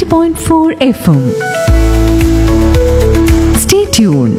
90.4 FM. Stay tuned.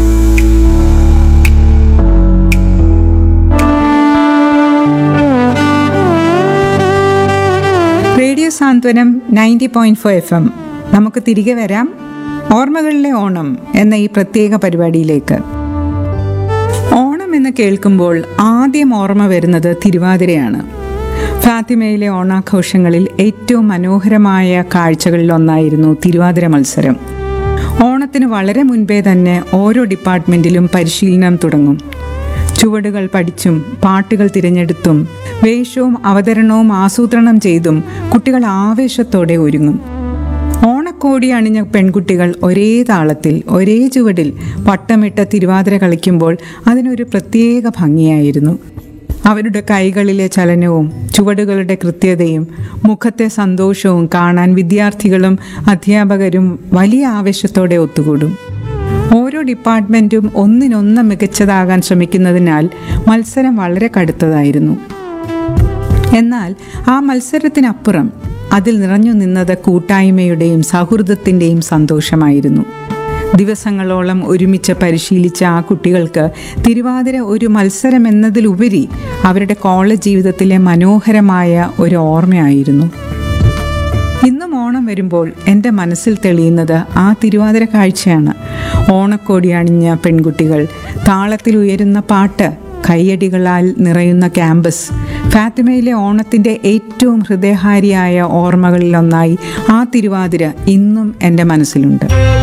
Radio Santhwanam ninety point four F M നമുക്ക് തിരികെ വരാം ഓർമ്മകളിലെ ഓണം എന്ന ഈ പ്രത്യേക പരിപാടിയിലേക്ക് ഓണം എന്ന് കേൾക്കുമ്പോൾ ആദ്യം ഓർമ്മ വരുന്നത് തിരുവാതിരയാണ് ഫാത്തിമയിലെ ഓണാഘോഷങ്ങളിൽ ഏറ്റവും മനോഹരമായ കാഴ്ചകളിലൊന്നായിരുന്നു തിരുവാതിര മത്സരം ഓണത്തിന് വളരെ മുൻപേ തന്നെ ഓരോ ഡിപ്പാർട്ട്മെന്റിലും പരിശീലനം തുടങ്ങും ചുവടുകൾ പഠിച്ചും പാട്ടുകൾ തിരഞ്ഞെടുത്തും വേഷവും അവതരണവും ആസൂത്രണം ചെയ്തും കുട്ടികൾ ആവേശത്തോടെ ഒരുങ്ങും ഓണക്കോടി അണിഞ്ഞ പെൺകുട്ടികൾ ഒരേ താളത്തിൽ ഒരേ ചുവടിൽ വട്ടമിട്ട തിരുവാതിര കളിക്കുമ്പോൾ അതിനൊരു പ്രത്യേക ഭംഗിയായിരുന്നു അവരുടെ കൈകളിലെ ചലനവും ചുവടുകളുടെ കൃത്യതയും മുഖത്തെ സന്തോഷവും കാണാൻ വിദ്യാർത്ഥികളും അധ്യാപകരും വലിയ ആവേശത്തോടെ ഒത്തുകൂടും ഓരോ ഡിപ്പാർട്ട്മെന്റും ഒന്നിനൊന്ന് മികച്ചതാകാൻ ശ്രമിക്കുന്നതിനാൽ മത്സരം വളരെ കടുത്തതായിരുന്നു എന്നാൽ ആ മത്സരത്തിനപ്പുറം അതിൽ നിറഞ്ഞു നിന്നത് കൂട്ടായ്മയുടെയും സൗഹൃദത്തിൻ്റെയും സന്തോഷമായിരുന്നു ദിവസങ്ങളോളം ഒരുമിച്ച് പരിശീലിച്ച ആ കുട്ടികൾക്ക് തിരുവാതിര ഒരു മത്സരം എന്നതിലുപരി അവരുടെ കോളേജ് ജീവിതത്തിലെ മനോഹരമായ ഒരു ഓർമ്മയായിരുന്നു ഇന്നും ഓണം വരുമ്പോൾ എൻ്റെ മനസ്സിൽ തെളിയുന്നത് ആ തിരുവാതിര കാഴ്ചയാണ് ഓണക്കോടി അണിഞ്ഞ പെൺകുട്ടികൾ താളത്തിൽ ഉയരുന്ന പാട്ട് കയ്യടികളാൽ നിറയുന്ന ക്യാമ്പസ് ഫാത്തിമയിലെ ഓണത്തിൻ്റെ ഏറ്റവും ഹൃദയഹാരിയായ ഓർമ്മകളിലൊന്നായി ആ തിരുവാതിര ഇന്നും എൻ്റെ മനസ്സിലുണ്ട്